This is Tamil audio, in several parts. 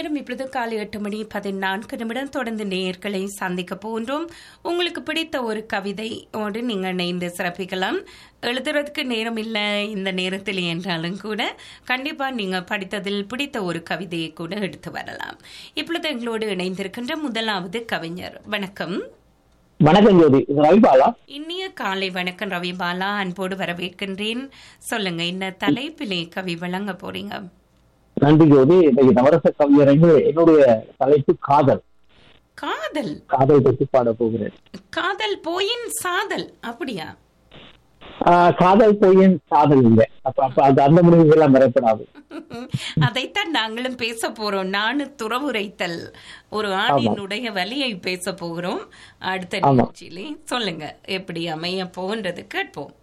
நேரம் இப்பொழுது காலை எட்டு மணி பதினான்கு நிமிடம் தொடர்ந்து நேயர்களை சந்திக்க போன்றோம் உங்களுக்கு பிடித்த ஒரு கவிதையோடு நீங்கள் இணைந்து சிறப்பிக்கலாம் எழுதுறதுக்கு நேரம் இல்லை இந்த நேரத்தில் என்றாலும் கூட கண்டிப்பாக நீங்கள் படித்ததில் பிடித்த ஒரு கவிதையை கூட எடுத்து வரலாம் இப்பொழுது எங்களோடு இணைந்திருக்கின்ற முதலாவது கவிஞர் வணக்கம் வணக்கம் ஜோதி இது ரவிபாலா இனிய காலை வணக்கம் ரவி பாலா அன்போடு வரவேற்கின்றேன் சொல்லுங்க இந்த தலைப்பிலே கவி வழங்க போறீங்க நன்றி ஜோதி இன்னைக்கு நவரச கவியரங்கு என்னுடைய தலைப்பு காதல் காதல் காதல் பற்றி பாட போகிறேன் காதல் போயின் சாதல் அப்படியா ஆஹ் காதல் பொய்யின் காதல் இல்லை அப்ப அப்ப அது அந்த முடிவுகள்லாம் வரப்படாது அதைத்தான் நாங்களும் பேச போறோம் நானு துறவுரைத்தல் ஒரு ஆணினுடைய வலியை பேச போகிறோம் அடுத்த ஆமா. நிகழ்ச்சியிலே சொல்லுங்க எப்படி அமைய போன்றது கேட்போம்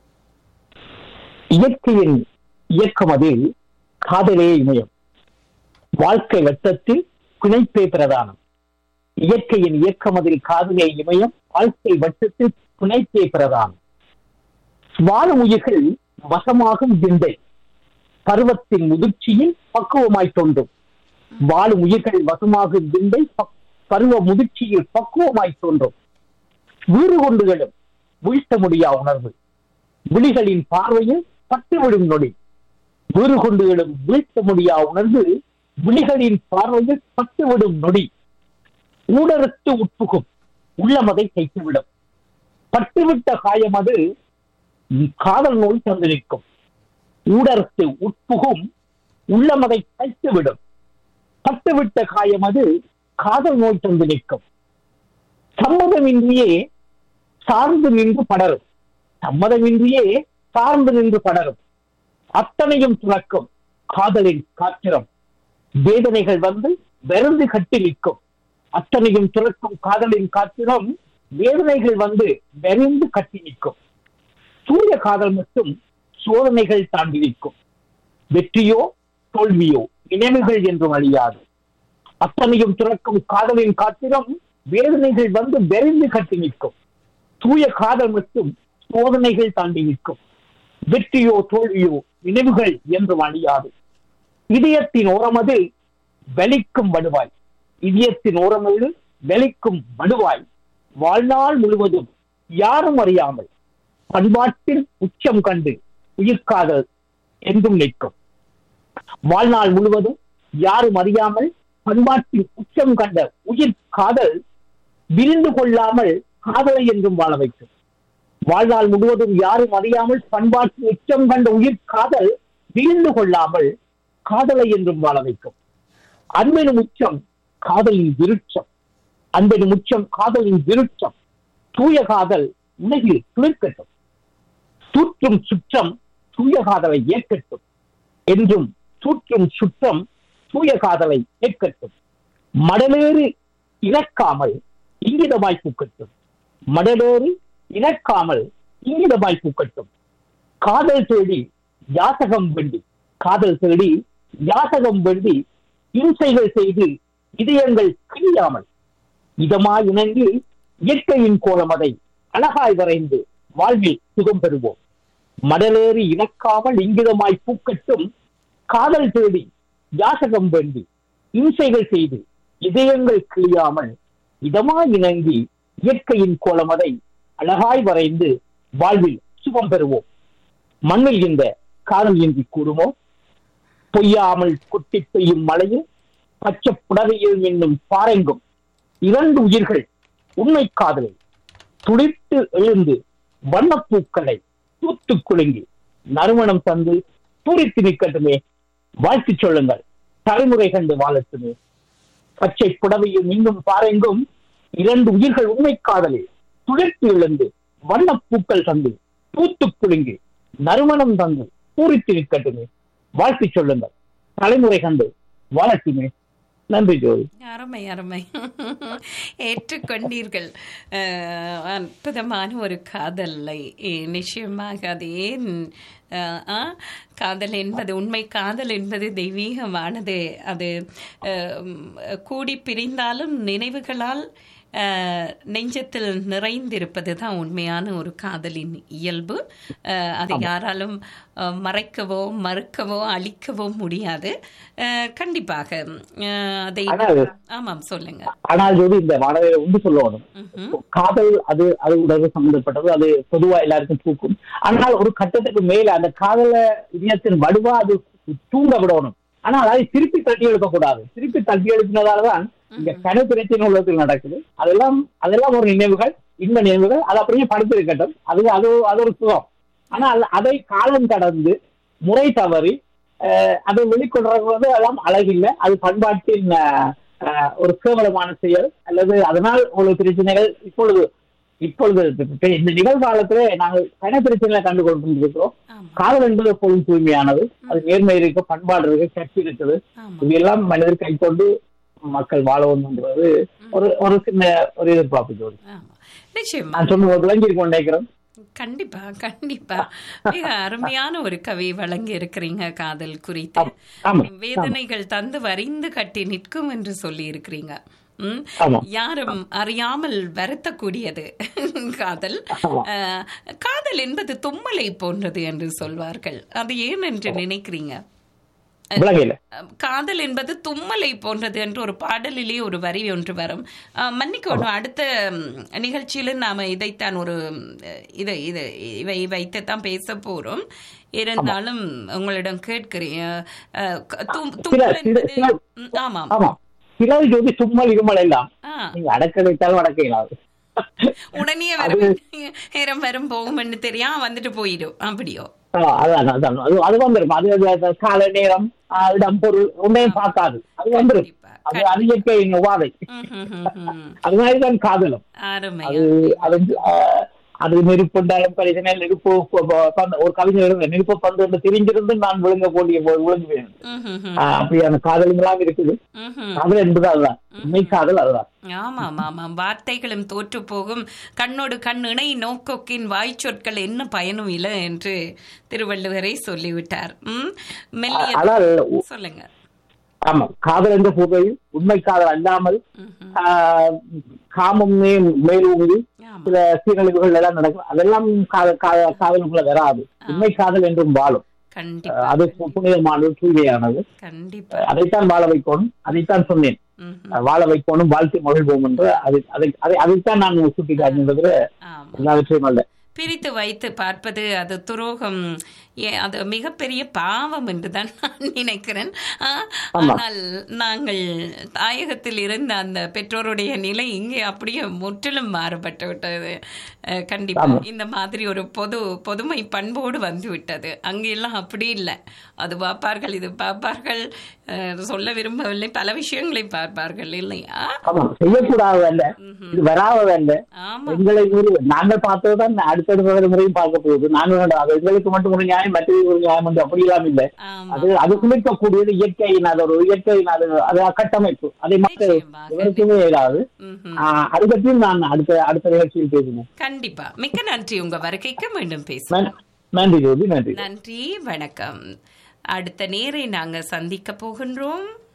இயற்கையின் இயக்கம் அதில் காதலே இமயம் வாழ்க்கை வட்டத்தில் பிணைப்பே பிரதானம் இயற்கையின் இயக்கம் அதில் காதலே இமயம் வாழ்க்கை வட்டத்தில் பிணைப்பே பிரதானம் வாழும் உயிர்கள் வசமாகும் விந்தை பருவத்தின் முதிர்ச்சியில் பக்குவமாய் தோன்றும் வாழும் உயிர்கள் வசமாகும் விந்தை பக்- பருவ முதிர்ச்சியில் பக்குவமாய் தோன்றும் வீறு கொண்டுகளும் வீழ்த்த முடியா உணர்வு விழிகளின் பார்வையில் பட்டுவிடும் நொடி வீறு கொண்டுகளும் வீழ்த்த முடியா உணர்வு விழிகளின் பார்வையில் பட்டுவிடும் நொடி ஊடறுத்து உட்புகும் உள்ளமதை தைத்துவிடும் பட்டுவிட்ட காயம் அது காதல் நோய் தந்து நிற்கும் ஊடறுத்து உட்புகும் உள்ளமதை தைத்துவிடும் பட்டுவிட்ட காயம் அது காதல் நோய் தந்து நிற்கும் சம்மதமின்றியே சார்ந்து நின்று படரும் சம்மதமின்றியே சார்ந்து நின்று படரும் அத்தனையும் துறக்கும் காதலின் காத்திரம் வேதனைகள் வந்து வெறுந்து கட்டி நிற்கும் அத்தனையும் துறக்கும் காதலின் காத்திரம் வேதனைகள் வந்து வெறிந்து கட்டி நிற்கும் சூரிய காதல் மட்டும் சோதனைகள் தாண்டி நிற்கும் வெற்றியோ தோல்வியோ நினைவுகள் என்றும் அழியாது அத்தனையும் துறக்கும் காதலின் காத்திரம் வேதனைகள் வந்து வெறிந்து கட்டி நிற்கும் தூய காதல் மட்டும் சோதனைகள் தாண்டி நிற்கும் வெற்றியோ தோல்வியோ நினைவுகள் என்றும் அழியாது இதயத்தின் ஓரமது வெளிக்கும் வடுவாய் இதயத்தின் ஓரமது வெளிக்கும் வடுவாய் வாழ்நாள் முழுவதும் யாரும் அறியாமல் பண்பாட்டில் உச்சம் கண்டு உயிர்காதல் என்றும் நிற்கும் வாழ்நாள் முழுவதும் யாரும் அறியாமல் பண்பாட்டில் உச்சம் கண்ட உயிர் காதல் விரிந்து கொள்ளாமல் காதலை என்றும் வாழ வைக்கும் வாழ்நாள் முழுவதும் யாரும் அறியாமல் பண்பாட்டில் உச்சம் கண்ட உயிர் காதல் விரிந்து கொள்ளாமல் காதலை என்றும் வாழ வைக்கும் அன்பினும் உச்சம் காதலின் விருட்சம் அன்பினும் உச்சம் காதலின் விருட்சம் தூய காதல் உலகில் துளிர்க்கட்டும் தூற்றும் சுற்றம் தூய காதலை ஏற்கட்டும் என்றும் தூற்றும் சுற்றம் தூய காதலை ஏற்கட்டும் மடலேறு இழக்காமல் இங்கிதமாய் பூக்கட்டும் மடலேறு இழக்காமல் இங்கிதமாய் பூக்கட்டும் காதல் தேடி யாசகம் வேண்டி காதல் தேடி யாசகம் வேண்டி இம்சைகள் செய்து இதயங்கள் கிழியாமல் இதமாய் இணங்கி இயற்கையின் கோலமதை அழகாய் வரைந்து வாழ்வில் சுகம் பெறுவோம் மடலேறி இணக்காமல் இங்கிதமாய் பூக்கட்டும் காதல் தேடி யாசகம் வேண்டி இம்சைகள் செய்து இதயங்கள் கிழியாமல் இதமாய் இணங்கி இயற்கையின் கோலமதை அழகாய் வரைந்து வாழ்வில் சுகம் பெறுவோம் மண்ணில் இந்த காதல் இன்றி கூடுமோ பொய்யாமல் கொட்டி பெய்யும் மழையில் பச்சை புடவையில் என்னும் பாரெங்கும் இரண்டு உயிர்கள் உண்மை காதலை துளிர்த்து எழுந்து வண்ணப்பூக்களை பூத்து குலுங்கி நறுமணம் தந்து பூரித்து நிற்கட்டுமே வாழ்த்து சொல்லுங்கள் தலைமுறை கண்டு வாழட்டுமே பச்சை புடவையில் இன்னும் பாரெங்கும் இரண்டு உயிர்கள் உண்மை காதலில் துளிர்த்து எழுந்து வண்ணப்பூக்கள் தந்து பூத்து குலுங்கி நறுமணம் தந்து பூரித்து நிற்கட்டுமே வாழ்த்து சொல்லுங்கள் தலைமுறை கண்டு வாழட்டுமே நன்றி ஜோதி அருமை அருமை ஏற்றுக்கொண்டீர்கள் அஹ், அற்புதமான ஒரு காதலை eh, நிச்சயமாக அது ஏன் அஹ், ஆ, காதல் என்பது உண்மை காதல் என்பது தெய்வீகமானது அது அஹ், கூடி பிரிந்தாலும் நினைவுகளால் அஹ், நெஞ்சத்தில் நிறைந்திருப்பது தான் உண்மையான ஒரு காதலின் இயல்பு அஹ், அதை யாராலும் அஹ், மறைக்கவோ மறுக்கவோ அழிக்கவோ முடியாது அஹ், கண்டிப்பாக அஹ், அதை ஆனால் ஆமாம் சொல்லுங்க ஆனால் ஜோதி இந்த வாடகையில உண்டு சொல்லணும் ம்ஹும். காதல் அது அது உடல் சம்பந்தப்பட்டது அது பொதுவா எல்லாருக்கும் தூக்கும் ஆனால் ஒரு கட்டத்துக்கு மேல அந்த காதல இதயத்தின் வடுவா அது தூங்க விடணும் ஆனால் அதை திருப்பி தட்டி எழுப்பக்கூடாது திருப்பி தட்டி எழுப்பினதாலதான் இங்க கன பிரச்சனை உலகத்தில் நடக்குது அதெல்லாம் அதெல்லாம் ஒரு நினைவுகள் இந்த நினைவுகள் அது அப்படியே படுத்து இருக்கட்டும் அது அது அது ஒரு சுகம் ஆனால் அதை காலம் கடந்து முறை தவறி அஹ், அதை வெளிக்கொண்டு எல்லாம் அழகில்லை அது பண்பாட்டின் அஹ், அஹ், ஒரு கேவலமான செயல் அல்லது அதனால் ஒரு பிரச்சனைகள் இப்பொழுது இப்பொழுது இப்ப இந்த நிகழ்காலத்திலே நாங்கள் கன பிரச்சனைகளை கண்டு கொண்டிருக்கிறோம் ஆமா காதல் என்பது எப்போதும் தூய்மையானது அது நேர்மை இருக்கு பண்பாடு இருக்கு கட்சி இருக்குது ஆமா இவையெல்லாம் மனிதர் கை கொண்டு மக்கள் வாழ வேண்டும்ன்றது ஒரு ஒரு சின்ன ஒரு எதிர்பார்ப்பு ஜோடி ஆமா நிச்சயமா நான் சொன்ன விளங்கியிருக்கோம் நினைக்கிறேன் கண்டிப்பா கண்டிப்பா மிக அருமையான ஒரு கவி வழங்கி இருக்கிறீங்க காதல் குறித்து ஆமா வேதனைகள் தந்து வரிந்து கட்டி நிற்கும் என்று சொல்லி இருக்கிறீங்க ம்? ஆமா யாரும் அறியாமல் வருத்தக்கூடியது காதல் ஆமா. அஹ், காதல் என்பது தும்மலை போன்றது என்று சொல்வார்கள் அது ஏன் என்று நினைக்கிறீங்க விளங்கல அஹ், காதல் என்பது தும்மலை போன்றது என்று ஒரு பாடலிலே ஒரு வரி ஒன்று வரும் அஹ், மன்னிக்கணும் அடுத்த ம், நிகழ்ச்சியில நாம இதைத்தான் ஒரு ம், இதை இது இவை வைத்துத்தான் பேச போறோம் இருந்தாலும் உங்களிடம் கேட்கிறேன் அஹ், க- தும்- சில தும்மல் சில என்பது சில ம், ஆமாம் ஆமா சிலர் ஜோதி சும்மல் இருமல் எல்லாம் ஆ நீங்க அடக்க வைத்தாலும் அடக்க இயலாது உடனே வரும் நேரம் வரும் போகும்னு தெரியாம வந்துட்டு போயிடும் அப்படியோ ஆ, அதான் அதான் அது அது வந்துடும் அது அது- அது கால நேரம் ஆ, இடம் பொருள் ஒன்றையும் பார்க்காது அது வந்துடும் கண்டிப்பா அது அது இயற்கையின் உபாதை ம், ம், ம், ம். அது மாதிரி தான் காதலும் அருமை அது அது ஆ, அது நெருப்புண்டாலும் பிரச்சனை நெருப்பு ப- ப- பந்து- ஒரு கவிஞர் எழுதுறார், நெருப்பு பந்து என்று தெரிஞ்சிருந்து நான் விழுங்க கூடிய போது விழுங்குவேன் ம், ம், ம். ஆ, அப்படியான காதலுங்களாம் இருக்குது ம், ம். காதல் என்பது அதுதான் உண்மை காதல் அதுதான் ஆமாம் ஆமாம் வார்த்தைகளும் தோற்று போகும் கண்ணோடு கண் இணை நோக்கோக்கின் வாய் சொற்கள் என்ன பயனும் இல்லை என்று திருவள்ளுவரை சொல்லிவிட்டார் ம் மெல்லிய ஆனால் சொல்லுங்க ஆமா காதல் என்ற பொருளில் உண்மை காதல் அல்லாமல் ம், ம். ஆ, காமம் மே- மேலோங்கி ஆமாம் சில சீரழிவுகள் எல்லாம் நடக்கும் அதெல்லாம் காதல் காதல் காதலுக்குள்ள வராது உண்மை காதல் என்றும் வாழும் கண்டிப்பா அது பு- புனிதமானது தூய்மையானது கண்டிப்பா அதைத்தான் வாழ வைக்கணும் அதைத்தான் சொன்னேன் ம், ம். வாழ வைக்கணும் வாழ்க்கை மகிழ்வோம் என்று அதை அதை அதை அதைத்தான் நான் சுட்டி காட்டுகின்றது ஆமாம் எல்லாவற்றையும் அல்ல பிரித்து வைத்து பார்ப்பது அது துரோகம் ஏ அது மிகப்பெரிய பாவம் என்று தான் நான் நினைக்கிறேன் ஆ, ஆனால் நாங்கள் தாயகத்தில் இருந்த அந்த பெற்றோருடைய நிலை இங்கே அப்படியே முற்றிலும் மாறுபட்டு விட்டது அஹ், கண்டிப்பா இந்த மாதிரி ஒரு பொது பொதுமை பண்போடு வந்து விட்டது அங்கெல்லாம் அப்படி இல்லை அது பார்ப்பார்கள் இது பார்ப்பார்கள் அஹ், சொல்ல விரும்பவில்லை பல விஷயங்களை பார்ப்பார்கள் இல்லையா ஆமா செய்யக்கூடாது அல்ல இது வராதது அல்ல ஆமா எங்களை மீறி நாங்கள் பார்த்ததுதான் அடுத்தடுத்த தலைமுறையும் பார்க்க போகுது நாங்கள் அது எங்களுக்கு மட்டும் ஒரு நியாயம் மற்றது ஒரு நியாயம் என்று அப்படியெல்லாம் இல்லை ஆமா அது அது குளிக்கக்கூடியது இயற்கையின் அது ஒரு இயற்கையின் அது அது கட்டமைப்பு அதை மக்கள் நிச்சயமாக. எவருக்குமே இயலாது ம்ஹும். ஆஹ் அது பற்றியும் நான் அடுத்த அடுத்த நிகழ்ச்சியில் பேசினேன் கண்டிப்பா மிக்க நன்றி உங்க வருகைக்கு மீண்டும் பேசலாம் நன்- நன்றி ஜோதி நன்றி நன்றி வணக்கம் அடுத்த நேரை நாங்க சந்திக்க போகின்றோம்